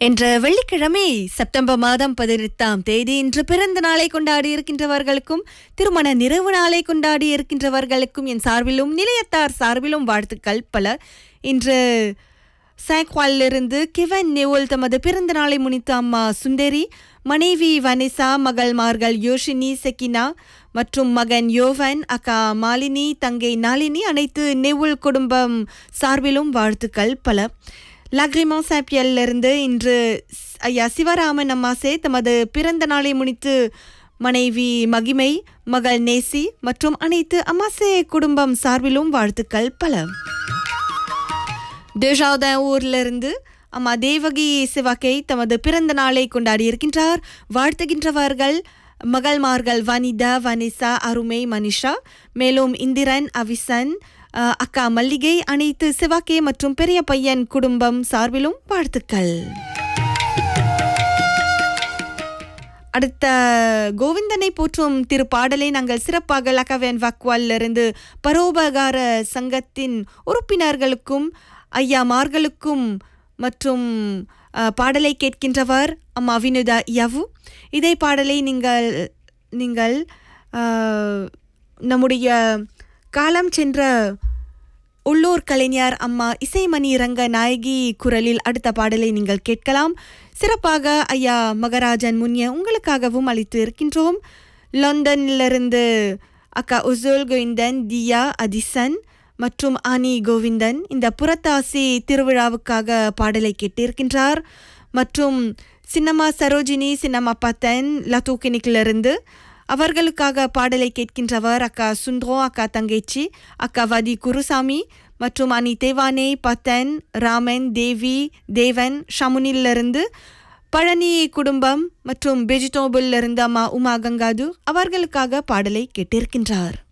என்ற வெள்ளிக்கிழமை செப்டம்பர் மாதம் பதினெட்டாம் தேதி இன்று பிறந்த நாளை கொண்டாடி இருக்கின்றவர்களுக்கும் திருமண நிறைவு நாளை கொண்டாடி இருக்கின்றவர்களுக்கும் என் சார்பிலும் நிலையத்தார் சார்பிலும் வாழ்த்துக்கள் பல இன்று சாக்வாலிலிருந்து கிவன் நெவோல் தமது பிறந்த நாளை முன்னிட்டு அம்மா சுந்தரி மனைவி வனிசா மகள்மார்கள் யோஷினி செக்கினா மற்றும் மகன் யோவன் அக்கா மாலினி தங்கை நாளினி அனைத்து நெவுல் குடும்பம் சார்பிலும் வாழ்த்துக்கள் பல லாக்ரிமா சாப்பியல்லிருந்து இன்று ஸ்- ஐயா சிவராமன் அம்மாசே தமது பிறந்த நாளை முன்னிட்டு மனைவி மகிமை மகள் நேசி மற்றும் அனைத்து அம்மாசே குடும்பம் சார்பிலும் வாழ்த்துக்கள் பல தேஜாவத ஊரிலிருந்து அம்மா தேவகி சிவகை தமது பிறந்த நாளை கொண்டாடி இருக்கின்றார் வாழ்த்துகின்றவர்கள் மகள்மார்கள் வனிதா வனிசா அருமை மனிஷா மேலும் இந்திரன் அவிசன் அஹ், அக்கா மல்லிகை அனைத்து சிவாக்கே மற்றும் பெரிய பையன் குடும்பம் சார்பிலும் வாழ்த்துக்கள் அடுத்த கோவிந்தனை போற்றும் திருப்பாடலை நாங்கள் சிறப்பாக லக்கவேன் வக்வாலிருந்து பரோபகார சங்கத்தின் உறுப்பினர்களுக்கும் ஐயாமார்களுக்கும் மற்றும் அஹ், பாடலை கேட்கின்றவர் அம்மா வினுதா யவு இதே பாடலை நீங்கள் நீங்கள் அஹ், நம்முடைய காலம் சென்ற உள்ளூர் கலைஞர் அம்மா இசைமணி ரங்க நாயகி குரலில் அடுத்த பாடலை நீங்கள் கேட்கலாம் சிறப்பாக ஐயா மகராஜன் முன்ய உங்களுக்காகவும் அளித்து இருக்கின்றோம் லண்டனிலிருந்து அக்கா உசுல் கோவிந்தன் தியா அதிசன் மற்றும் ஆனி கோவிந்தன் இந்த புறத்தாசி திருவிழாவுக்காக பாடலை கேட்டிருக்கின்றார் மற்றும் சின்னம்மா சரோஜினி சின்னம்மா பத்தன் லத்தூக்கினிக்கிலிருந்து அவர்களுக்காக பாடலை கேட்கின்றவர் அக்கா சுந்தரோ அக்கா தங்கேச்சி அக்கா வதி குருசாமி மற்றும் அனி தேவானே பத்தன் ராமன் தேவி தேவன் ஷமுனிலிருந்து பழனி குடும்பம் மற்றும் வெஜிடோபிளிலிருந்து அம்மா உமா கங்காது அவர்களுக்காக பாடலை கேட்டிருக்கின்றார்